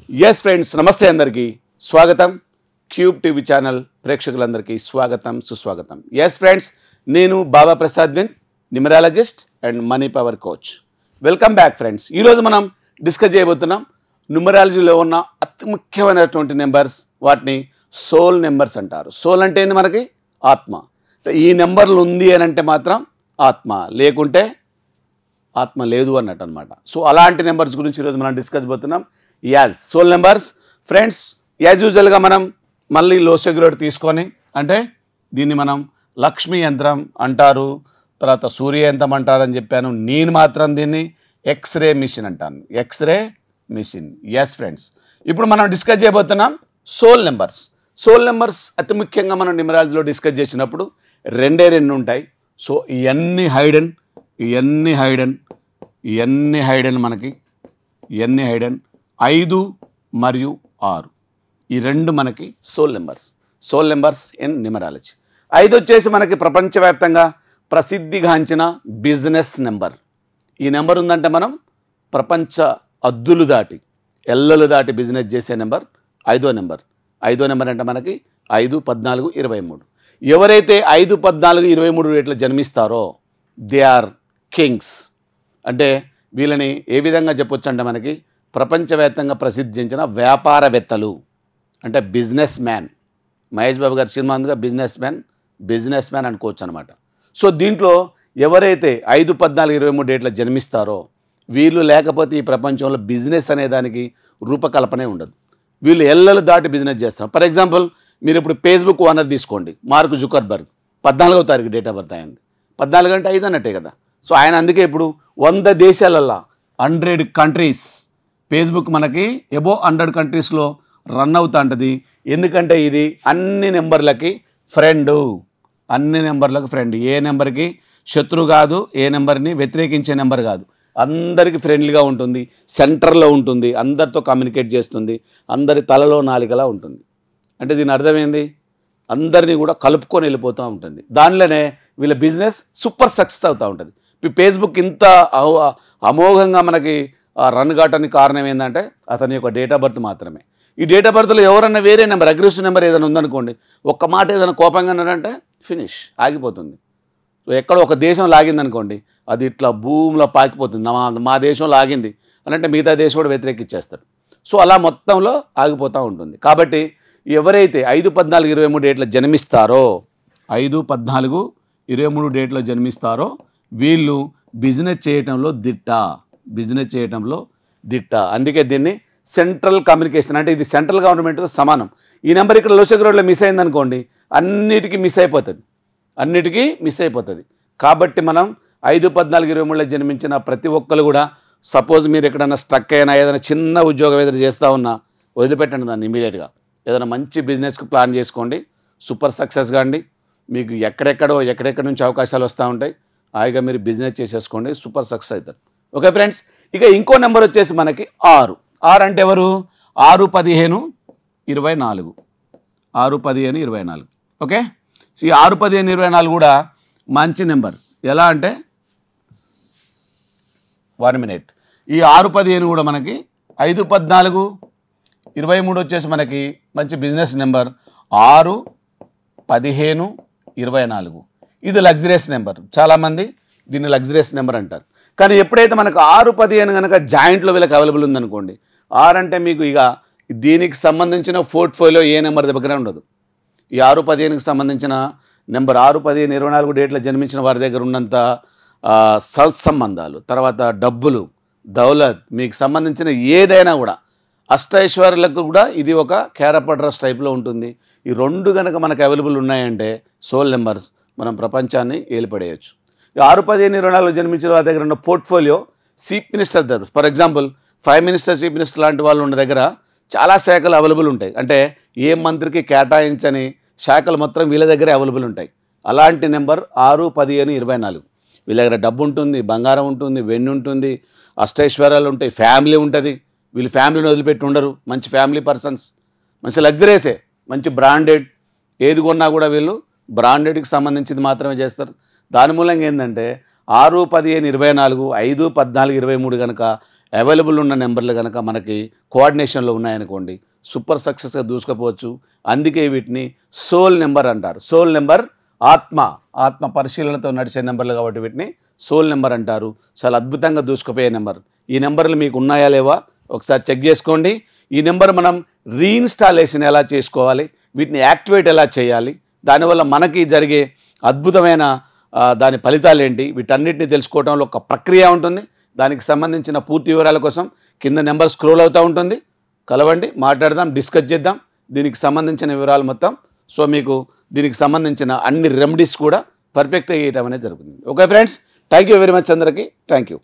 yes friends నమస్తే అందరికీ స్వాగతం క్యూబ్ టీవీ ఛానల్ ప్రేక్షకులందరికీ స్వాగతం సుస్వాగతం ఎస్ ఫ్రెండ్స్ నేను బాబా ప్రసాద్ బిన్ numerologist and money power coach welcome back friends ఈరోజు మనం డిస్కస్ చేయబోతున్నాం న్యూమరాలజీలో ఉన్న అతి ముఖ్యమైనటువంటి నెంబర్స్ వాటిని సోల్ నెంబర్స్ అంటారు సోల్ అంటే ఏంది మనకి ఆత్మ అంటే ఈ నెంబర్లు ఉంది అని అంటే మాత్రం ఆత్మ లేకుంటే ఆత్మ లేదు అన్నట్టు అనమాట సో అలాంటి నెంబర్స్ గురించి ఈరోజు మనం డిస్కస్ పోతున్నాం as soul numbers friends as యూజువల్గా మనం మళ్ళీ లో సెక్యూరిటీ తీసుకొని అంటే దీన్ని మనం లక్ష్మీ యంత్రం అంటారు తర్వాత సూర్య యంత్రం అంటారని చెప్పాను నేను మాత్రం దీన్ని ఎక్స్రే మిషన్ అంటాను ఎక్స్రే మిషన్ ఎస్ ఫ్రెండ్స్ ఇప్పుడు మనం డిస్కస్ చేయబోతున్నాం సోల్ నెంబర్స్ సోల్ నెంబర్స్ అతి ముఖ్యంగా మనం నిమరాజ్లో డిస్కస్ చేసినప్పుడు రెండే రెండు ఉంటాయి సో ఇవన్నీ హైడెన్ ఇవన్నీ హైడెన్ ఇవన్నీ హైడెన్ మనకి ఇవన్నీ హైడెన్ ఐదు మరియు ఆరు ఈ రెండు మనకి soul numbers soul numbers in numerology ఐదు వచ్చేసి మనకి ప్రపంచవ్యాప్తంగా ప్రసిద్ధిగాంచిన బిజినెస్ నెంబర్ ఈ నెంబర్ ఉందంటే మనం ప్రపంచ అద్దులు దాటి ఎల్లలు దాటి బిజినెస్ చేసే నెంబర్ ఐదో నెంబర్ ఐదో నెంబర్ అంటే మనకి ఐదు పద్నాలుగు ఇరవై మూడు ఎవరైతే ఐదు పద్నాలుగు ఇరవై మూడు రేట్లు జన్మిస్తారో దే ఆర్ కింగ్స్ అంటే వీళ్ళని ఏ విధంగా చెప్పొచ్చు అంటే మనకి ప్రపంచవ్యాప్తంగా ప్రసిద్ధించిన వ్యాపారవేత్తలు అంటే బిజినెస్ మ్యాన్ మహేష్ బాబు గారి సినిమా ఉందిగా బిజినెస్ మ్యాన్ బిజినెస్ మ్యాన్ అనుకోవచ్చు అనమాట సో దీంట్లో ఎవరైతే ఐదు పద్నాలుగు ఇరవై మూడు డేట్ల జన్మిస్తారో వీళ్ళు లేకపోతే ఈ ప్రపంచంలో బిజినెస్ అనే దానికి రూపకల్పనే ఉండదు వీళ్ళు ఎల్లలు దాటి బిజినెస్ చేస్తారు ఫర్ ఎగ్జాంపుల్ మీరు ఇప్పుడు ఫేస్బుక్ ఓనర్ తీసుకోండి మార్క్ జుకర్బర్గ్ పద్నాలుగో తారీఖు డేట్ ఆఫ్ బర్త్ అయింది పద్నాలుగు అంటే ఐదు అన్నట్టే కదా సో ఆయన అందుకే ఇప్పుడు వంద దేశాలల్లో హండ్రెడ్ కంట్రీస్ ఫేస్బుక్ మనకి ఎబో హండ్రెడ్ కంట్రీస్లో రన్ అవుతా ఉంటుంది ఎందుకంటే ఇది అన్ని నెంబర్లకి ఫ్రెండ్ అన్ని నెంబర్లకు ఫ్రెండ్ ఏ నెంబర్కి శత్రు కాదు ఏ నెంబర్ని వ్యతిరేకించే నెంబర్ కాదు అందరికీ ఫ్రెండ్లీగా ఉంటుంది సెంటర్లో ఉంటుంది అందరితో కమ్యూనికేట్ చేస్తుంది అందరి తలలో నాలికలా ఉంటుంది అంటే దీని అర్థమైంది అందరినీ కూడా కలుపుకొని వెళ్ళిపోతూ ఉంటుంది దానిలోనే వీళ్ళ బిజినెస్ సూపర్ సక్సెస్ అవుతూ ఉంటుంది ఇప్పుడు ఫేస్బుక్ ఇంత అహో- అమోఘంగా మనకి ఆ, రన్ కావటానికి కారణం ఏంటంటే అతని యొక్క డేట్ ఆఫ్ బర్త్ మాత్రమే ఈ డేట్ ఆఫ్ బర్త్లో ఎవరన్నా వేరే నెంబర్ అగ్రెసివ్ నెంబర్ ఏదైనా ఉందనుకోండి ఒక్క మాట ఏదైనా కోపంగా ఉన్నాడంటే ఫినిష్ ఆగిపోతుంది సో ఎక్కడో ఒక దేశం లాగిందనుకోండి అది ఇట్లా భూమిలో పాకిపోతుంది మా మా దేశం లాగింది అని అంటే మిగతా దేశం కూడా వ్యతిరేకిచ్చేస్తాడు సో అలా మొత్తంలో ఆగిపోతూ ఉంటుంది కాబట్టి ఎవరైతే ఐదు పద్నాలుగు ఇరవై మూడు డేట్లో జన్మిస్తారో ఐదు పద్నాలుగు ఇరవై మూడు డేట్లో జన్మిస్తారో వీళ్ళు బిజినెస్ చేయటంలో దిట్ట బిజినెస్ చేయటంలో దిట్ట అందుకే దీన్ని సెంట్రల్ కమ్యూనికేషన్ అంటే ఇది సెంట్రల్ గవర్నమెంట్తో సమానం ఈ నెంబర్ ఇక్కడ లోసెక్ రోడ్లో మిస్ అయిందనుకోండి అన్నిటికీ మిస్ అయిపోతుంది అన్నిటికీ మిస్ అయిపోతుంది కాబట్టి మనం ఐదు పద్నాలుగు ఇరవై మూడులో జన్మించిన ప్రతి ఒక్కరు కూడా సపోజ్ మీరు ఎక్కడైనా స్ట్రక్ అయినా ఏదైనా చిన్న ఉద్యోగం ఏదైనా చేస్తూ ఉన్నా వదిలిపెట్టండి దాన్ని ఇమీడియట్గా ఏదైనా మంచి బిజినెస్కి ప్లాన్ చేసుకోండి సూపర్ సక్సెస్ కాండి మీకు ఎక్కడెక్కడో ఎక్కడెక్కడ నుంచి అవకాశాలు వస్తూ ఉంటాయి హాయిగా మీరు బిజినెస్ చేసేసుకోండి సూపర్ సక్సెస్ అవుతారు ఓకే ఫ్రెండ్స్ ఇక ఇంకో నెంబర్ వచ్చేసి మనకి ఆరు ఆరు అంటే ఎవరు ఆరు పదిహేను ఇరవై నాలుగు ఆరు పదిహేను ఇరవై నాలుగు ఓకే సో ఈ ఆరు పదిహేను ఇరవై నాలుగు కూడా మంచి నెంబర్ ఎలా అంటే వన్ మినిట్ ఈ ఆరు పదిహేను కూడా మనకి ఐదు పద్నాలుగు ఇరవై మూడు వచ్చేసి మనకి మంచి బిజినెస్ నెంబర్ ఆరు పదిహేను ఇరవై నాలుగు ఇది లగ్జరియస్ నెంబర్ చాలామంది దీన్ని లగ్జరియస్ నెంబర్ అంటారు కానీ ఎప్పుడైతే మనకు ఆరు పదిహేను కనుక జాయింట్లో వీళ్ళకి అవైలబుల్ ఉందనుకోండి ఆరు అంటే మీకు ఇక దీనికి సంబంధించిన పోర్ట్ఫోలియో ఏ నెంబర్ దగ్గర ఉండదు ఈ ఆరు పదిహేనుకి సంబంధించిన నెంబర్ ఆరు పదిహేను ఇరవై నాలుగు డేట్లో జన్మించిన వారి దగ్గర ఉన్నంత ఆ, సత్సంబంధాలు తర్వాత డబ్బులు దౌలత్ మీకు సంబంధించిన ఏదైనా కూడా అష్టైశ్వర్యులకు కూడా ఇది ఒక క్యారపడ్రస్ టైప్లో ఉంటుంది ఈ రెండు కనుక మనకు అవైలబుల్ ఉన్నాయంటే సోల్ నెంబర్స్ మనం ప్రపంచాన్ని ఏలిపడేయచ్చు ఈ ఆరు పదిహేను ఇరవై నాలుగు జన్మించిన వారి దగ్గర ఉన్న పోర్ట్ఫోలియో చీఫ్ మినిస్టర్ దగ్గర for example five minister chief minister లాంటి వాళ్ళు ఉన్న దగ్గర చాలా శాఖలు అవైలబుల్ ఉంటాయి అంటే ఏ మంత్రికి కేటాయించని శాఖలు మొత్తం వీళ్ళ దగ్గరే అవైలబుల్ ఉంటాయి అలాంటి నెంబర్ ఆరు పదిహేను ఇరవై నాలుగు వీళ్ళ దగ్గర డబ్బు ఉంటుంది బంగారం ఉంటుంది వెన్ను ఉంటుంది అష్టైశ్వర్యాలు ఉంటాయి ఫ్యామిలీ ఉంటుంది వీళ్ళు ఫ్యామిలీని వదిలిపెట్టి ఉండరు మంచి ఫ్యామిలీ పర్సన్స్ మంచి లగ్జరీసే మంచి బ్రాండెడ్ ఏది కొన్నా కూడా వీళ్ళు బ్రాండెడ్కి సంబంధించింది మాత్రమే చేస్తారు దాని మూలంగా ఏంటంటే ఆరు పదిహేను ఇరవై నాలుగు ఐదు పద్నాలుగు ఇరవై మూడు కనుక అవైలబుల్ ఉన్న నెంబర్లు కనుక మనకి కోఆర్డినేషన్లో ఉన్నాయనుకోండి సూపర్ సక్సెస్గా దూసుకుపోవచ్చు అందుకే వీటిని సోల్ నెంబర్ అంటారు సోల్ నెంబర్ ఆత్మ ఆత్మ పరిశీలనతో నడిచే నెంబర్లు కాబట్టి వీటిని సోల్ నెంబర్ అంటారు చాలా అద్భుతంగా దూసుకుపోయే నెంబర్ ఈ నెంబర్లు మీకు ఉన్నాయా లేవా ఒకసారి చెక్ చేసుకోండి ఈ నెంబర్ మనం రీఇన్స్టాలేషన్ ఎలా చేసుకోవాలి వీటిని యాక్టివేట్ ఎలా చేయాలి దానివల్ల మనకి జరిగే అద్భుతమైన ఆ, దాని ఫలితాలు ఏంటి వీటన్నిటిని తెలుసుకోవడంలో ఒక ప్రక్రియ ఉంటుంది దానికి సంబంధించిన పూర్తి వివరాల కోసం కింద నెంబర్ స్క్రోల్ అవుతూ ఉంటుంది కలవండి మాట్లాడదాం డిస్కస్ చేద్దాం దీనికి సంబంధించిన వివరాలు మొత్తం సో మీకు దీనికి సంబంధించిన అన్ని రెమెడీస్ కూడా పర్ఫెక్ట్గా చేయటం అనేది జరుగుతుంది okay friends thank you very much అందరికీ థ్యాంక్ యూ